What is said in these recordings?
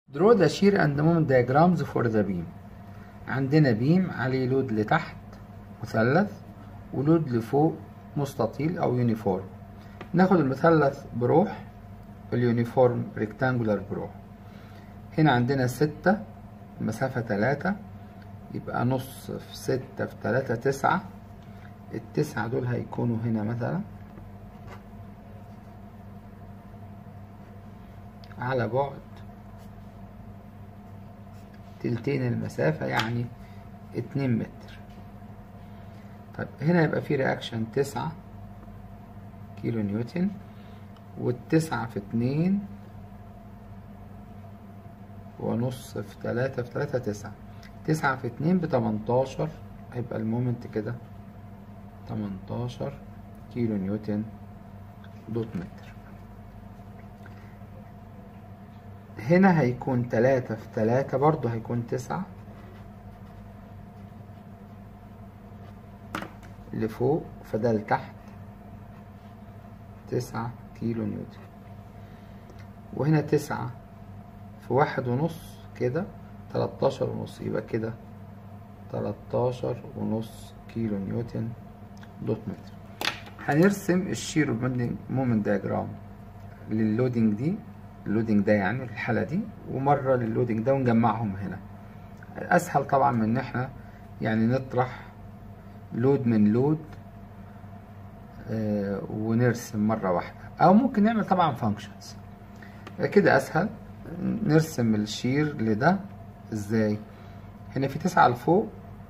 Draw the shear and moment diagrams for the beam عندنا بيم عليه لود لتحت مثلث ولود لفوق مستطيل أو يونيفورم ناخد المثلث بروح اليونيفورم ريكتانجولار بروح هنا عندنا ستة المسافة تلاتة يبقى نص في ستة في تلاتة تسعة التسعة دول هيكونوا هنا مثلا على بعد تلتين المسافة يعني اتنين متر طيب هنا يبقى في رياكشن تسعة كيلو نيوتن والتسعة في اتنين ونص في تلاتة في تلاتة تسعة تسعة في اتنين بتمنتاشر هيبقى المومنت كده تمنتاشر كيلو نيوتن دوت متر هنا هيكون تلاتة في تلاتة برضو هيكون تسعة لفوق فده لتحت تسعة كيلو نيوتن وهنا تسعة في واحد ونص كده تلاتاشر ونص يبقى كده تلاتاشر ونص كيلو نيوتن دوت متر هنرسم الشير مومنت دياجرام لللودنج دي اللودنج ده يعني الحالة دي ومرة للودنج ده ونجمعهم هنا أسهل طبعا من إن احنا يعني نطرح لود من لود آه ونرسم مرة واحدة أو ممكن نعمل طبعا فانكشنز كده أسهل نرسم الشير لده ازاي هنا في تسعة لفوق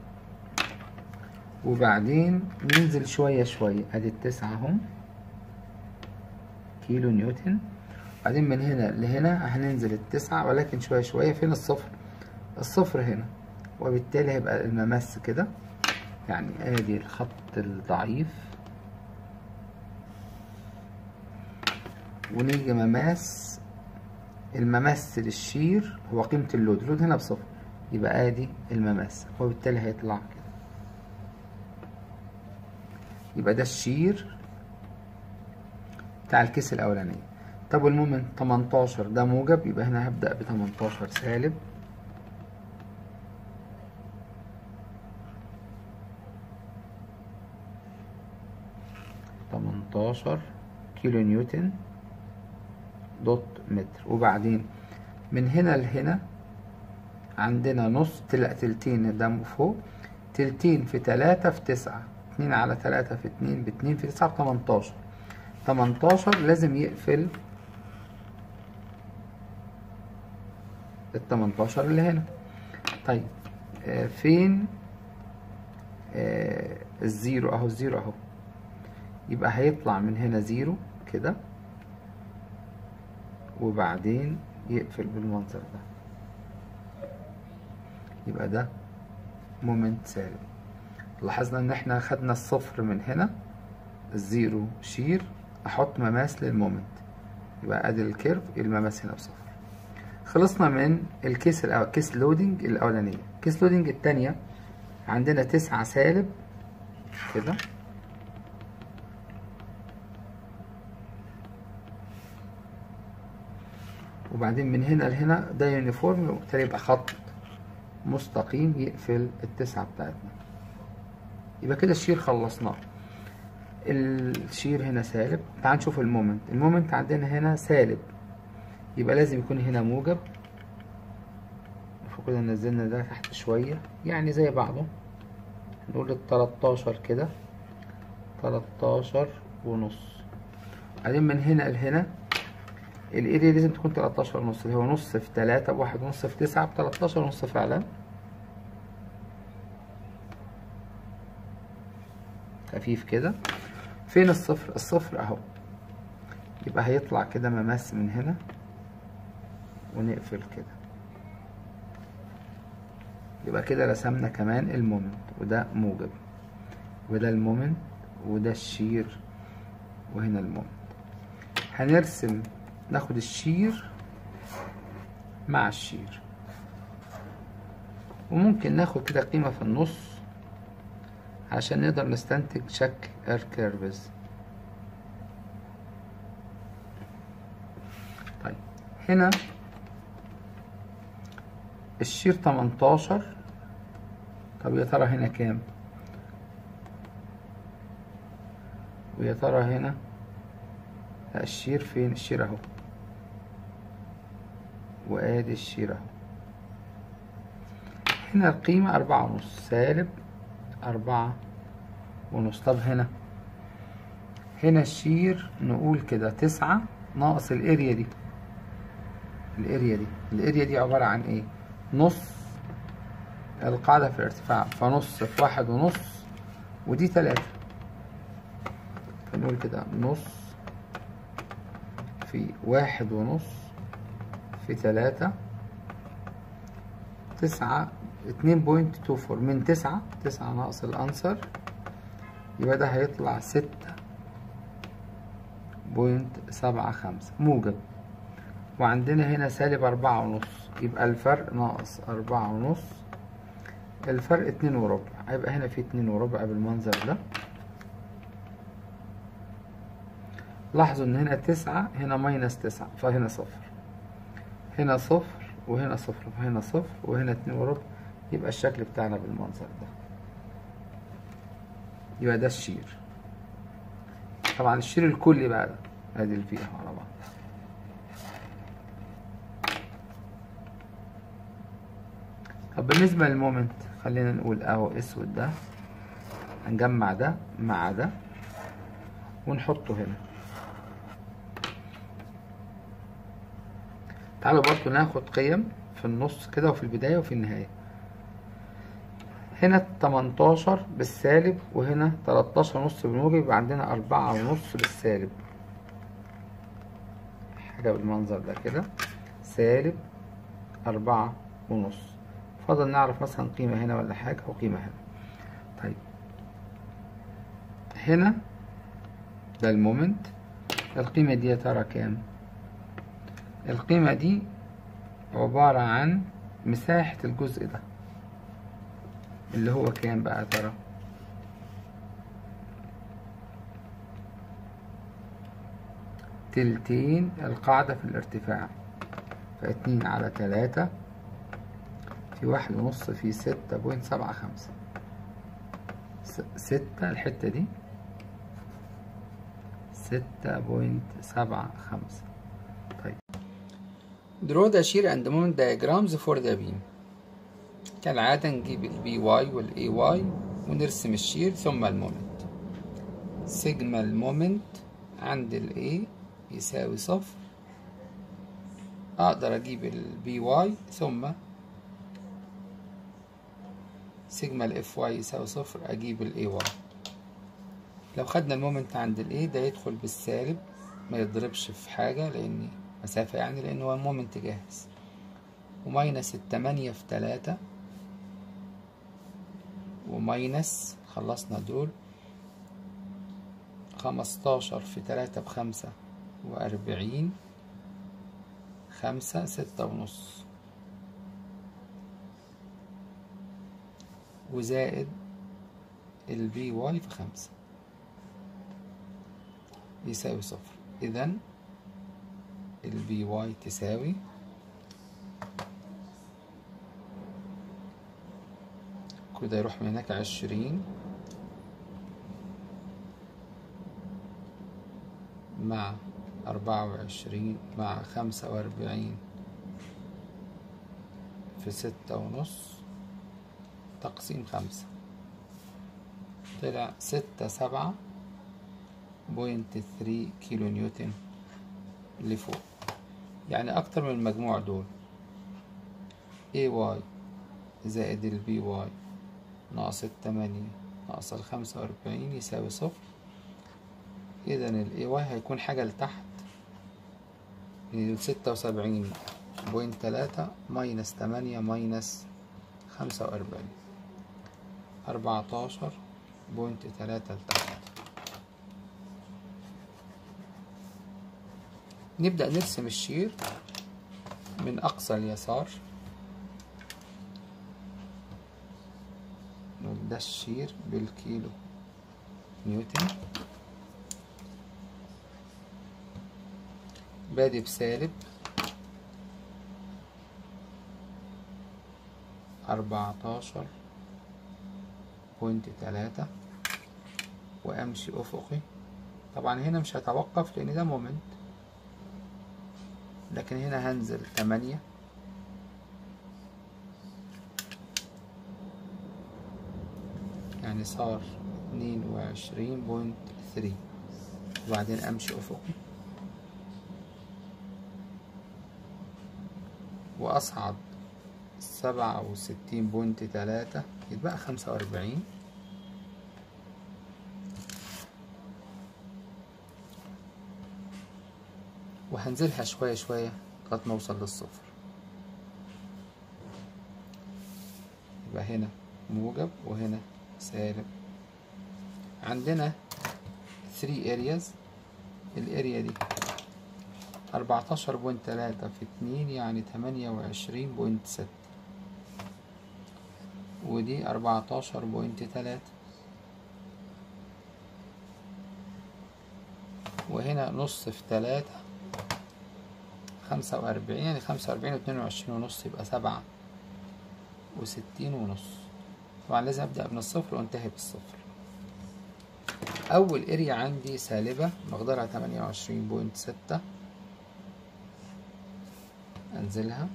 وبعدين ننزل شوية شوية ادي التسعة اهم كيلو نيوتن بعدين من هنا لهنا هننزل التسعة ولكن شوية شوية فين الصفر الصفر هنا وبالتالي هيبقى الممس كده يعني ادي الخط الضعيف ونيجي مماس الممس للشير هو قيمة اللود اللود هنا بصفر يبقى ادي الممس وبالتالي هيطلع كده يبقى ده الشير بتاع الكيس الاولانية طب والمومنت 18 ده موجب يبقى هنا هبدأ ب 18 سالب تمنتاشر كيلو نيوتن دوت متر وبعدين من هنا لهنا عندنا نص تلق تلتين ده فوق تلتين في تلاتة في تسعة اتنين على تلاتة في اتنين باتنين في تسعة بتمنتاشر تمنتاشر لازم يقفل التمنتاشر اللي هنا طيب آه فين آه الزيرو اهو الزيرو اهو يبقى هيطلع من هنا زيرو كده وبعدين يقفل بالمنظر ده يبقى ده مومنت سالب لاحظنا ان احنا خدنا الصفر من هنا الزيرو شير احط مماس للمومنت يبقى ادي الكيرف المماس هنا بصفر خلصنا من الكيس الأول كيس لودنج الاولانيه كيس لودنج الثانيه عندنا تسعة سالب كده وبعدين من هنا لهنا ده يونيفورم وبالتالي يبقى خط مستقيم يقفل التسعة بتاعتنا يبقى كده الشير خلصناه الشير هنا سالب تعال نشوف المومنت المومنت عندنا هنا سالب يبقى لازم يكون هنا موجب فكده نزلنا ده تحت شوية يعني زي بعضه نقول التلاتاشر كده تلاتاشر ونص بعدين من هنا لهنا الاريا لازم تكون 13 ونص اللي هو نص في 3 بواحد ونص في 9 ب 13 ونص فعلا خفيف كده فين الصفر الصفر اهو يبقى هيطلع كده مماس من هنا ونقفل كده يبقى كده رسمنا كمان المومنت وده موجب وده المومنت وده الشير وهنا المومنت هنرسم ناخد الشير مع الشير وممكن ناخد كده قيمة في النص عشان نقدر نستنتج شكل اير كيرفز طيب هنا الشير تمنتاشر طب يا ترى هنا كام ويا ترى هنا لا الشير فين الشير اهو وادي الشير اهو هنا القيمة أربعة ونص سالب أربعة ونص طب هنا هنا الشير نقول كده تسعة ناقص الاريا دي الاريا دي الاريا دي عبارة عن ايه نص القاعدة في الارتفاع فنص في واحد ونص ودي تلاتة فنقول كده نص في واحد ونص في تلاتة تسعة اتنين بوينت تو فور من تسعة تسعة ناقص الأنسر يبقى ده هيطلع ستة بوينت سبعة خمسة موجب وعندنا هنا سالب أربعة ونص يبقى الفرق ناقص أربعة ونص الفرق اتنين وربع هيبقى هنا في اتنين وربع بالمنظر ده لاحظوا ان هنا تسعة هنا ماينس تسعة فهنا صفر هنا صفر وهنا صفر وهنا صفر وهنا اتنين وربع يبقى الشكل بتاعنا بالمنظر ده يبقى ده الشير طبعا الشير الكلي بقى ده ادي الفي اهو على بعض طب بالنسبة للمومنت خلينا نقول اهو اسود ده هنجمع ده مع ده ونحطه هنا تعالوا برضو ناخد قيم في النص كده وفي البداية وفي النهاية هنا تمنتاشر بالسالب وهنا تلاتاشر ونص بالموجب يبقى عندنا أربعة ونص بالسالب حاجة بالمنظر ده كده سالب أربعة ونص فضل نعرف مثلا قيمة هنا ولا حاجة وقيمة هنا طيب هنا ده المومنت القيمة دي يا ترى كام القيمة دي عبارة عن مساحة الجزء ده اللي هو كام بقى يا ترى تلتين القاعدة في الارتفاع فاتنين على تلاتة في واحد ونص في ستة بوينت سبعة خمسة ستة الحتة دي ستة بوينت سبعة خمسة طيب draw the shear and moment diagrams for the beam كالعادة نجيب ال BY وال AY ونرسم الشير ثم المومنت سيجما المومنت عند ال A يساوي صفر أقدر أجيب ال BY ثم سيجما ال FY يساوي صفر أجيب ال AY لو خدنا المومنت عند ال A ده يدخل بالسالب ما يضربش في حاجة لأن مسافة يعني لأن هو المومنت جاهز وماينس التمانية في تلاتة وماينس خلصنا دول خمستاشر في تلاتة بخمسة وأربعين خمسة ستة ونص وزائد البي واي في خمسة يساوي صفر إذن البي واي تساوي كده يروح من هناك عشرين مع أربعة وعشرين مع خمسة وأربعين في ستة ونص تقسيم خمسة طلع ستة سبعة بوينت ثري كيلو نيوتن لفوق يعني أكتر من المجموع دول اي واي زائد البي واي ناقص التمانية ناقص الخمسة وأربعين يساوي صفر إذا ال واي هيكون حاجة لتحت ستة وسبعين بوينت تلاتة ماينس تمانية ماينس خمسة وأربعين أربعتاشر بوينت تلاتة لتحت نبدأ نرسم الشير من أقصى اليسار ده الشير بالكيلو نيوتن بادي بسالب أربعتاشر بوينت تلاتة وأمشي أفقي طبعا هنا مش هتوقف لأن ده مومنت لكن هنا هنزل تمانية يعني صار اتنين وعشرين بوينت ثري وبعدين أمشي أفقي وأصعد سبعة وستين بوينت تلاتة يتبقى خمسة وأربعين وهنزلها شوية شوية لغاية ما أوصل للصفر يبقى هنا موجب وهنا سالب عندنا 3 areas الاريا دي أربعتاشر بوينت تلاتة في اتنين يعني تمانية وعشرين بوينت ستة ودي أربعتاشر بوينت تلاتة وهنا نص في تلاتة خمسة وأربعين يعني خمسة وأربعين واتنين وعشرين ونص يبقى سبعة وستين ونص طبعا لازم أبدأ من الصفر وانتهي بالصفر أول اريا عندي سالبة مقدارها تمانية وعشرين بوينت ستة أنزلها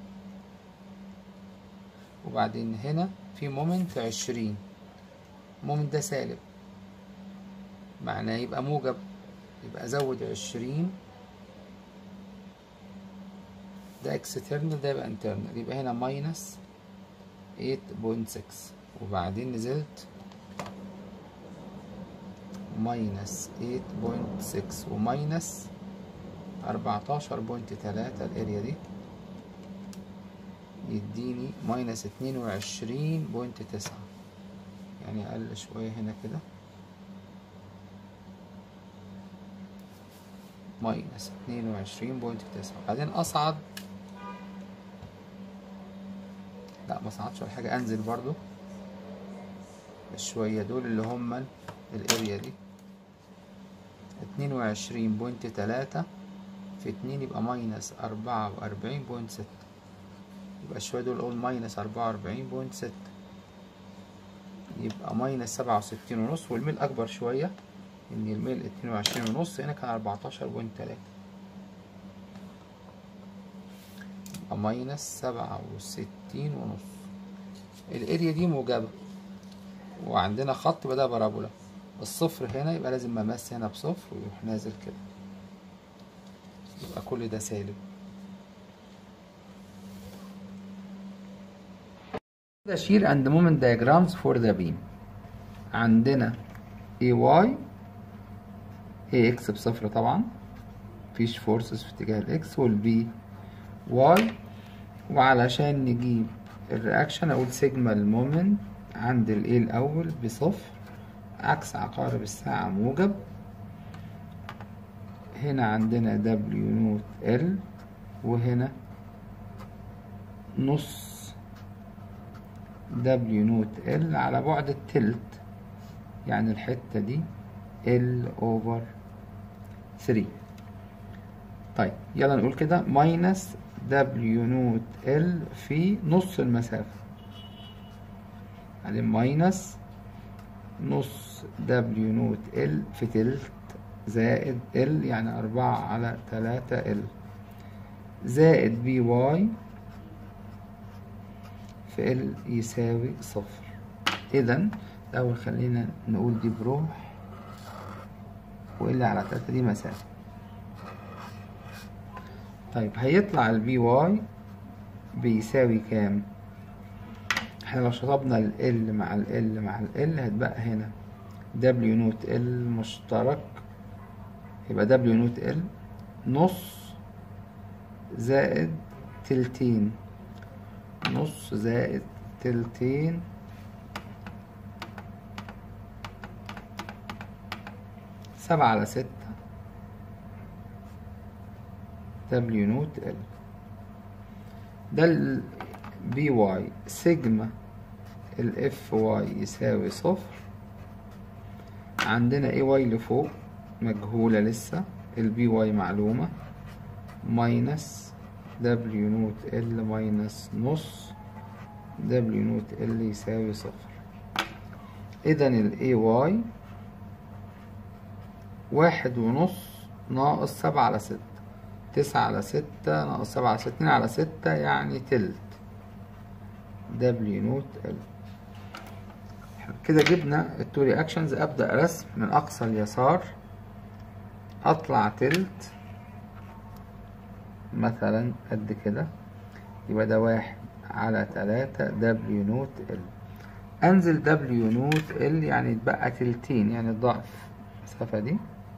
وبعدين هنا في مومنت عشرين مومنت ده سالب معناه يبقى موجب يبقى أزود عشرين ده اكسترنال ده يبقى انترنال يبقى هنا ماينس 8.6 وبعدين نزلت ماينس 8.6 وماينس 14.3 الاريا دي يديني ماينس 22.9 يعني اقل شوية هنا كده ماينس 22.9 بعدين اصعد لا ما صعدش ولا حاجة انزل برضو شوية دول اللي هم الاريا دي اتنين وعشرين بوينت تلاتة في اتنين يبقى ماينس أربعة وأربعين بوينت ستة يبقى شوية دول أقول ماينس أربعة وأربعين بوينت ستة يبقى ماينس سبعة وستين ونص والميل أكبر شوية إن الميل اتنين وعشرين ونص هنا كان أربعتاشر بوينت تلاتة يبقى ماينس سبعة وستين ونص الاريا دي موجبة وعندنا خط بدأ بارابولا الصفر هنا يبقى لازم ممس هنا بصفر ويروح نازل كده يبقى كل ده سالب ده shear and moment diagrams for the beam عندنا AY AX بصفر طبعا مفيش فورسز في اتجاه الإكس والبي واي وعلشان نجيب الرياكشن أقول سيجما المومنت عند ال A الأول بصفر عكس عقارب الساعة موجب هنا عندنا W نوت L وهنا نص W نوت L على بعد التلت يعني الحتة دي L over 3 طيب يلا نقول كده ماينس W نوت L في نص المسافة بعدين ماينس نص دبليو نوت ال في تلت زائد ال يعني أربعة على تلاتة ال زائد بي واي في ال يساوي صفر إذا الأول خلينا نقول دي بروح وإل على تلاتة دي مسافة طيب هيطلع البي واي بيساوي كام؟ احنا لو شطبنا ال L مع ال L مع ال L هتبقى هنا W نوت L مشترك يبقى W نوت L نص زائد تلتين نص زائد تلتين سبعة على ستة W نوت L ده ال بي واي سيجما الاف واي يساوي صفر عندنا اي واي لفوق مجهولة لسه البي واي معلومة ماينس دبليو نوت ال ماينس نص دبليو نوت ال يساوي صفر اذا ال AY واحد ونص ناقص سبعة على ستة تسعة على ستة ناقص سبعة على ستة اتنين على ستة يعني تلت دبليو نوت ال كده جبنا التو رياكشنز ابدأ رسم من اقصى اليسار اطلع تلت مثلا قد كده يبقى ده واحد على تلاتة دبليو نوت ال انزل دبليو نوت ال يعني يتبقى تلتين يعني ضعف المسافة دي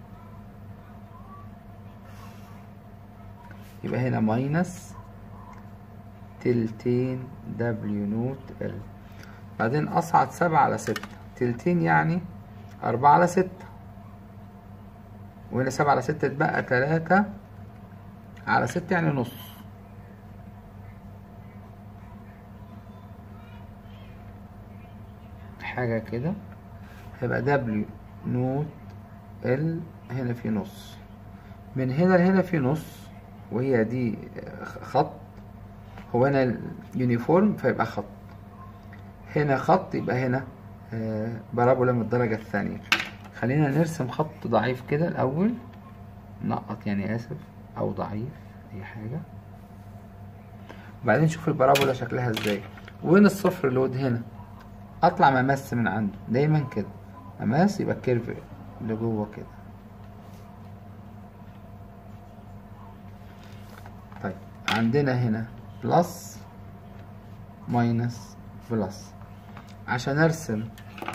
يبقى هنا ماينس تلتين دبليو نوت ال بعدين اصعد سبعة على ستة تلتين يعني أربعة على ستة وهنا سبعة على ستة اتبقى تلاتة على ستة يعني نص حاجة كده هيبقى دبليو نوت ال هنا في نص من هنا لهنا في نص وهي دي خط هو هنا اليونيفورم فيبقى خط هنا خط يبقى هنا آه، بارابولا من الدرجة الثانية خلينا نرسم خط ضعيف كده الأول نقط يعني آسف أو ضعيف أي حاجة وبعدين نشوف البارابولا شكلها ازاي وين الصفر لود هنا اطلع ممس من عنده دايما كده مماس يبقى الكيرف لجوه كده طيب عندنا هنا بلس ماينس بلس عشان ارسم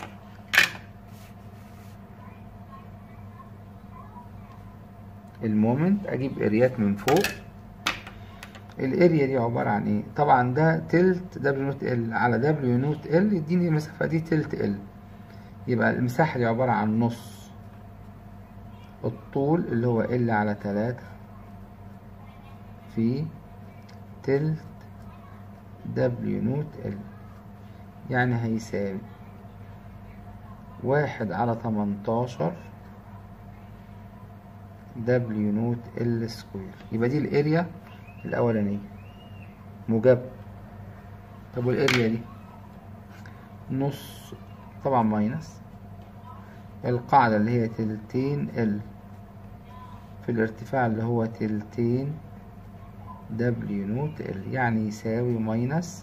المومنت اجيب اريات من فوق الاريا دي عبارة عن ايه طبعا ده تلت دبليو نوت ال على دبليو نوت ال يديني المسافة دي تلت ال يبقى المساحة دي عبارة عن نص الطول اللي هو ال على تلاتة في تلت دبليو نوت ال يعني هيساوي واحد على تمنتاشر دبليو نوت ال سكوير يبقى دي الاريا الأولانية موجب طب والاريا دي نص طبعا ماينس القاعدة اللي هي تلتين ال في الارتفاع اللي هو تلتين دبليو نوت ال يعني يساوي ماينس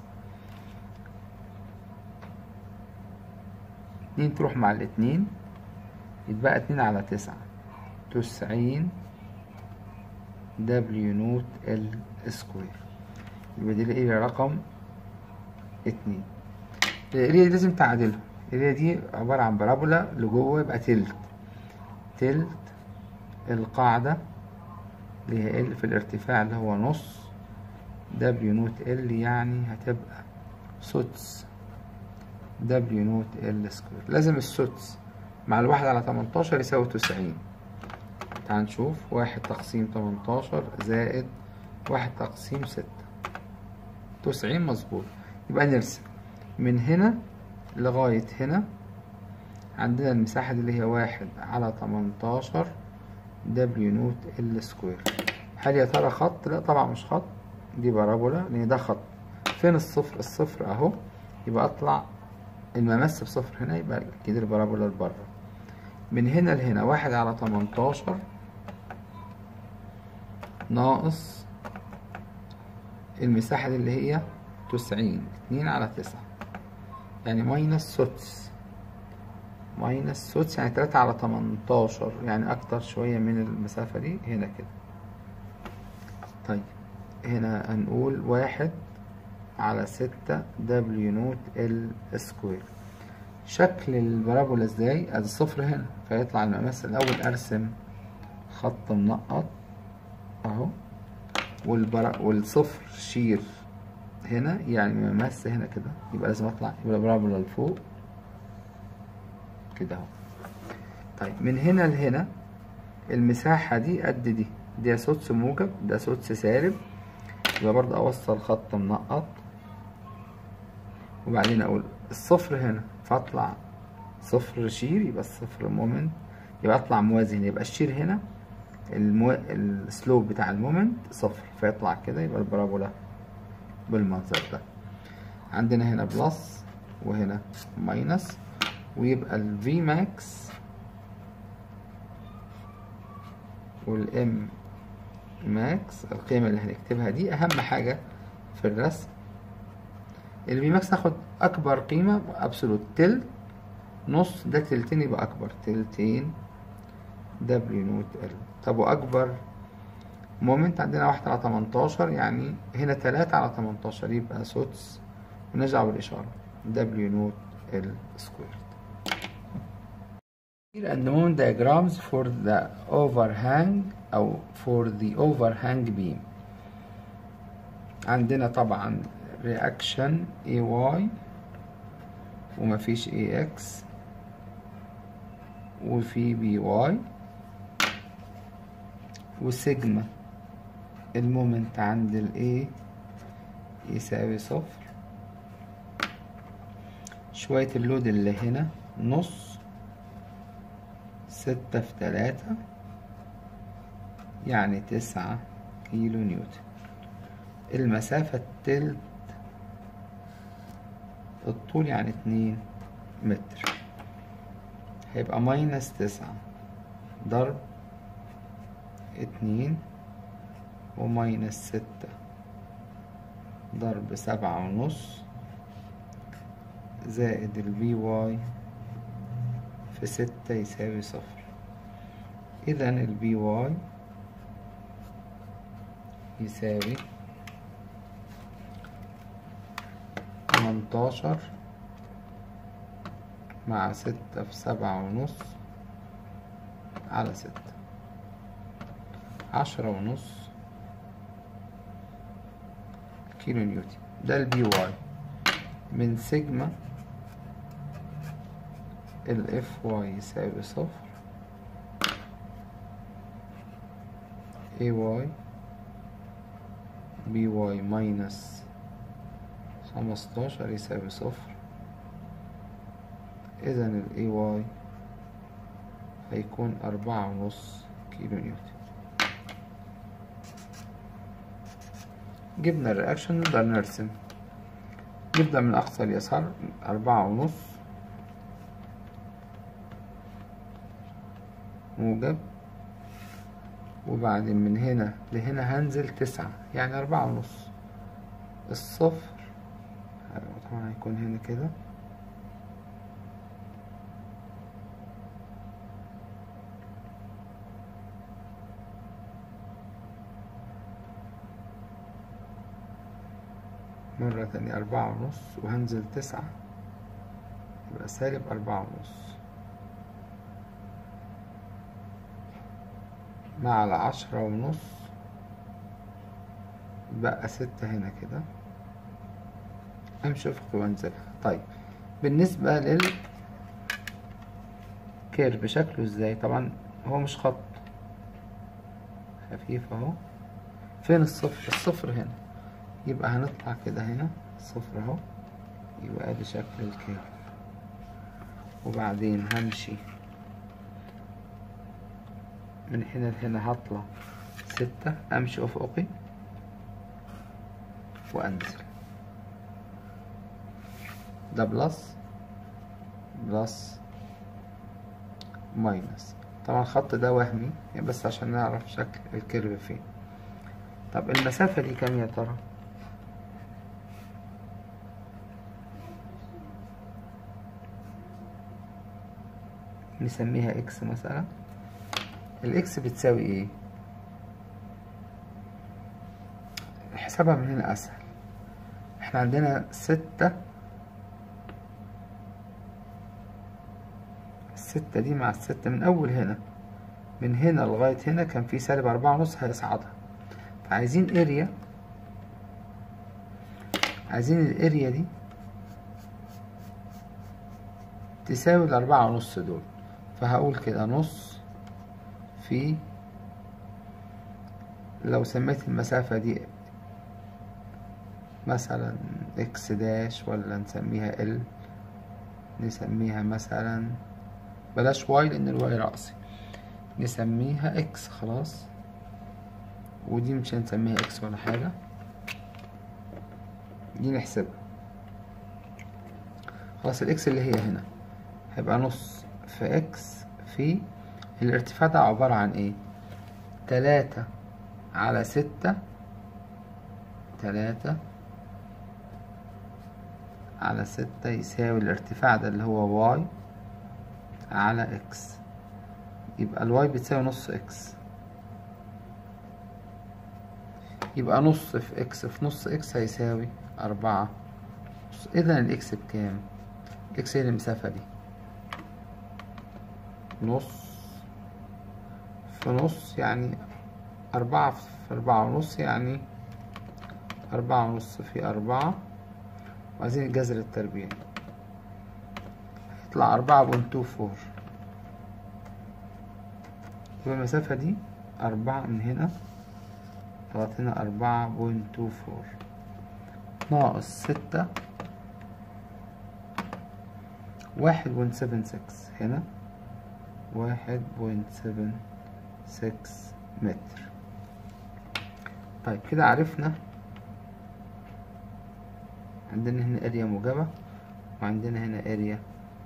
اتنين تروح مع الاتنين يتبقى اتنين على تسعة تسعين دبليو نوت ال سكوير يبقى دي الاريا رقم اتنين الاريا دي لازم تعادلها الاريا دي عبارة عن بارابولا لجوه يبقى تلت تلت القاعدة اللي هي ال في الارتفاع اللي هو نص دبليو نوت ال يعني هتبقى سدس دبليو نوت ال سكوير لازم السدس مع الواحد على تمنتاشر يساوي تسعين تعال نشوف واحد تقسيم تمنتاشر زائد واحد تقسيم ستة تسعين مظبوط يبقى نرسم من هنا لغاية هنا عندنا المساحة دي اللي هي واحد على تمنتاشر دبليو نوت ال سكوير هل يا ترى خط؟ لا طبعا مش خط دي بارابولا لأن ده خط فين الصفر؟ الصفر أهو يبقى أطلع الممس بصفر هنا يبقى كده البارابولا لبره من هنا لهنا واحد على تمنتاشر ناقص المساحة دي اللي هي تسعين اتنين على تسعة يعني ماينس سدس ماينس سدس يعني تلاتة على تمنتاشر يعني أكتر شوية من المسافة دي هنا كده طيب هنا هنقول واحد على ستة دبليو نوت ال سكوير شكل البارابولا ازاي ادي الصفر هنا فيطلع المقاس الاول ارسم خط منقط اهو والبرا والصفر شير هنا يعني ممس هنا كده يبقى لازم اطلع يبقى البارابولا لفوق كده اهو طيب من هنا لهنا المساحة دي قد دي ده سدس موجب ده سدس سالب يبقى برضه اوصل خط منقط وبعدين اقول الصفر هنا فاطلع صفر شير يبقى الصفر مومنت يبقى اطلع موازي هنا يبقى الشير هنا المو... السلوب بتاع المومنت صفر فيطلع كده يبقى البارابولا بالمنظر ده عندنا هنا بلس وهنا ماينس ويبقى ال V max وال M max القيمة اللي هنكتبها دي أهم حاجة في الرسم ال V max ناخد أكبر قيمة أبسولوت تلت نص ده تلتين يبقى أكبر تلتين W نوت L طب وأكبر مومنت عندنا واحد على تمنتاشر يعني هنا تلاتة على تمنتاشر يبقى سدس ونرجع بالإشارة W نوت L squared Here and moment diagrams for the overhang أو for the overhang beam عندنا طبعا reaction AY ومفيش AX وفي BY وسيجما المومنت عند ال A يساوي صفر شوية اللود اللي هنا نص ستة في تلاتة يعني تسعة كيلو نيوتن المسافة التلت الطول يعني اتنين متر هيبقى ماينس تسعة ضرب اتنين وماينس ستة ضرب سبعة ونص زائد البي واي في ستة يساوي صفر إذا البي واي يساوي تمنتاشر مع ستة في سبعة ونص على ستة عشرة ونص كيلو نيوتن ده البي واي من سيجما الاف واي يساوي صفر اي واي بي واي ماينس خمستاشر يساوي صفر اذا الاي واي هيكون أربعة ونص كيلو نيوتن جبنا الرياكشن نقدر نرسم نبدأ من أقصى اليسار أربعة ونص موجب وبعدين من هنا لهنا هنزل تسعة يعني أربعة ونص الصفر طبعا هيكون هنا كده مرة تانية أربعة ونص وهنزل تسعة يبقى سالب أربعة ونص مع العشرة ونص بقى ستة هنا كده أمشي أفق وأنزلها طيب بالنسبة لل كيرف شكله ازاي طبعا هو مش خط خفيف اهو فين الصفر الصفر هنا يبقى هنطلع كده هنا صفر اهو يبقى ادي شكل الكيرف وبعدين همشي من هنا لهنا هطلع ستة امشي افقي وانزل ده بلس بلس ماينس طبعا الخط ده وهمي بس عشان نعرف شكل الكيرف فين طب المسافة دي كام يا ترى نسميها اكس مثلا الاكس بتساوي ايه حسابها من هنا اسهل احنا عندنا ستة الستة دي مع الستة من اول هنا من هنا لغاية هنا كان في سالب أربعة ونص هيصعدها فعايزين اريا عايزين الاريا دي تساوي الأربعة ونص دول فهقول كده نص في لو سميت المسافة دي مثلا اكس داش ولا نسميها ال نسميها مثلا بلاش واي لان الواي رأسي نسميها اكس خلاص ودي مش هنسميها اكس ولا حاجة دي نحسبها خلاص الاكس اللي هي هنا هيبقى نص في اكس في الارتفاع ده عبارة عن ايه تلاتة على ستة تلاتة على ستة يساوي الارتفاع ده اللي هو واي على اكس يبقى الواي بتساوي نص اكس يبقى نص في اكس في نص اكس هيساوي أربعة إذا الإكس بكام؟ الإكس هي المسافة دي نص في نص يعني أربعة في أربعة ونص يعني أربعة ونص في أربعة وعايزين الجذر التربيعي هيطلع أربعة بوينت تو فور يبقى المسافة دي أربعة من هنا لغاية هنا أربعة بوينت تو فور ناقص ستة واحد بوينت سفن سكس هنا واحد بوينت سفن سكس متر طيب كده عرفنا عندنا هنا اريا موجبة وعندنا هنا اريا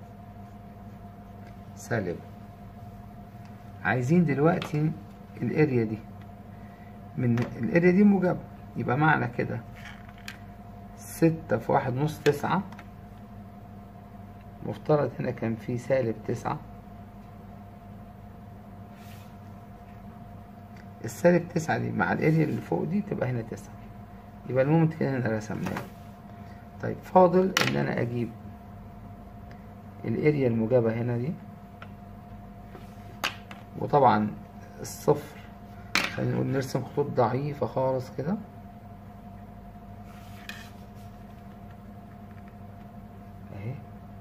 سالبة عايزين دلوقتي الاريا دي من الاريا دي موجبة يبقى معنى كده ستة في واحد نص تسعة مفترض هنا كان في سالب تسعة السالب تسعة دي مع الاريا اللي فوق دي تبقى هنا تسعة يبقى المومنت كده هنا رسمناه طيب فاضل ان انا اجيب الاريا الموجبة هنا دي وطبعا الصفر خلينا نقول نرسم خطوط ضعيفة خالص كده اهي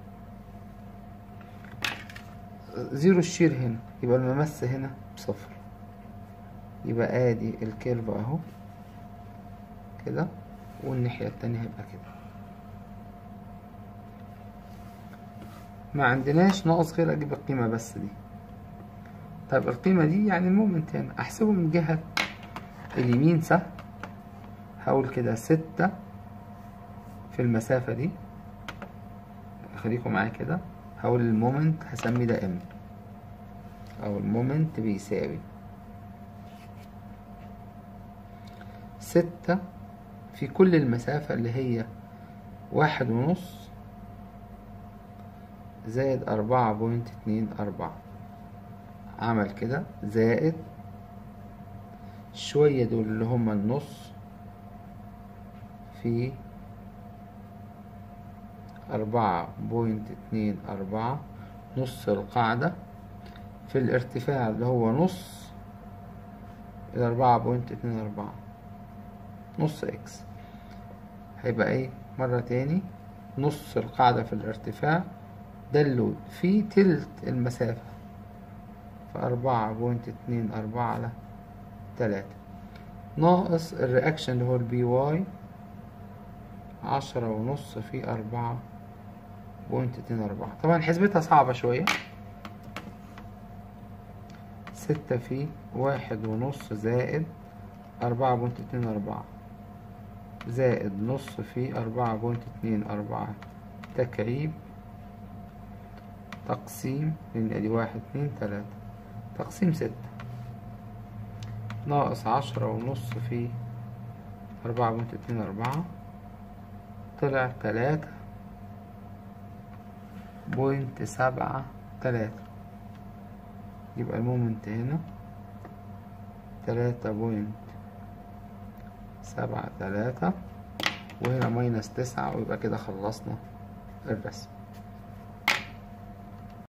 زيرو الشير هنا يبقى الممس هنا بصفر يبقى ادي الكيرف اهو كده والناحية التانية هيبقى كده ما عندناش ناقص غير اجيب القيمة بس دي طيب القيمة دي يعني المومنت هنا احسبه من جهة اليمين سهل هقول كده ستة في المسافة دي خليكم معايا كده هقول المومنت هسميه ده ام او المومنت بيساوي ستة في كل المسافة اللي هي واحد ونص زائد أربعة بوينت اتنين أربعة عمل كده زائد شوية دول اللي هما النص في أربعة بوينت اتنين أربعة نص القاعدة في الارتفاع اللي هو نص الأربعة بوينت اتنين أربعة نص اكس هيبقى ايه مرة تاني نص القاعدة في الارتفاع ده اللود في تلت المسافة فأربعة بوينت اتنين أربعة على تلاتة ناقص الرياكشن اللي هو البي واي عشرة ونص في أربعة بوينت اتنين أربعة طبعا حسبتها صعبة شوية ستة في واحد ونص زائد أربعة بوينت اتنين أربعة زائد نص في أربعة بوينت اتنين أربعة تكعيب تقسيم لأن أدي واحد اتنين تلاتة تقسيم ستة ناقص عشرة ونص في أربعة بوينت اتنين أربعة طلع تلاتة بوينت سبعة تلاتة يبقى المومنت هنا تلاتة بوينت سبعة تلاتة وهنا ماينس تسعة ويبقى كده خلصنا الرسم